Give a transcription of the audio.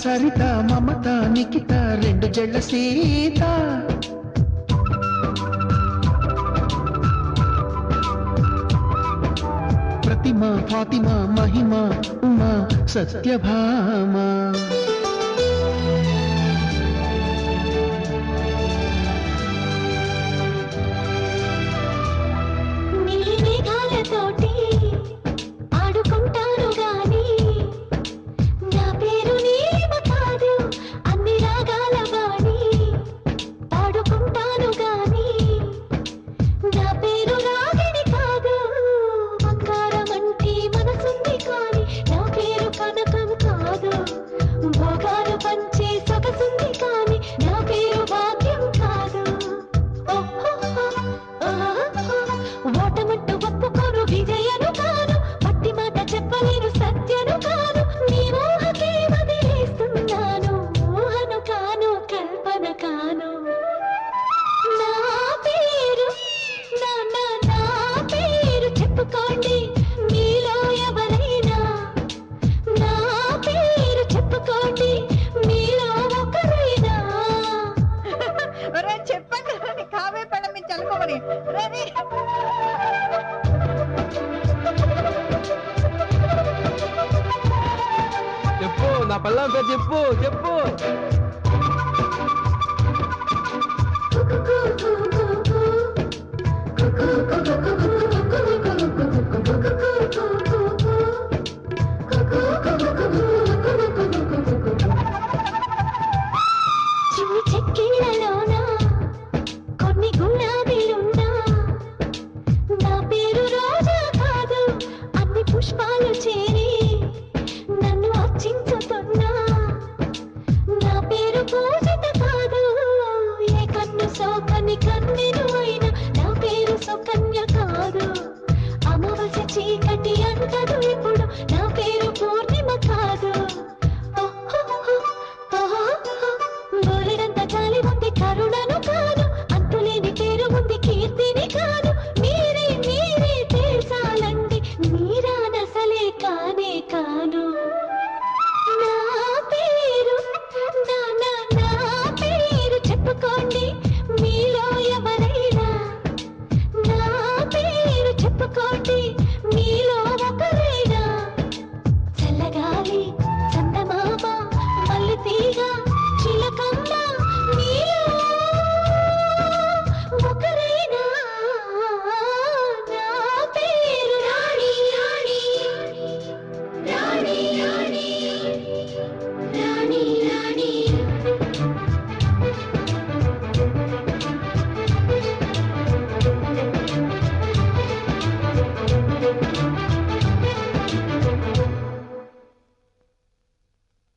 సరిత మమత నిఖిత రెండు జళ్ళ సీత ప్రతిమ ఫాతిమ మహిమ ఉమా సత్యభామ నీలి మేఘాలతోటి ఆడుకుంటాను గాని నా పేరు నీలిమ కాదు అన్ని రాగాల వాణి పాడుకుంటాను గాని నా పేరు రాగిణి కాదు బంగారం అంటే మనసుంది కాని నా పేరు కనకం కాదు భోగాలు పంచే సొగసుంది కాని నా పేరు భాగ్యం కాదు ఓహోహో, ఓహోహో, ఓటమంటూ ఒప్పుకోను విజయను కాను పట్టి మాట చెప్పలేను సత్యను కాను నీ ఊహకే వదిలేస్తున్నాను ఊహను కాను కల్పన కాను నా పేరు నా నా నా పేరు చెప్పుకోండి మీలో ఎవరైనా నా పేరు చెప్పుకోండి మీలో ఒకరైనా ఒరే చెప్పండి రా, కావే పళ్ళ మీద చల్లుకోమని రే చెప్పు నా పల్లం పేరు చెప్పు చెప్పు కుకు కుకు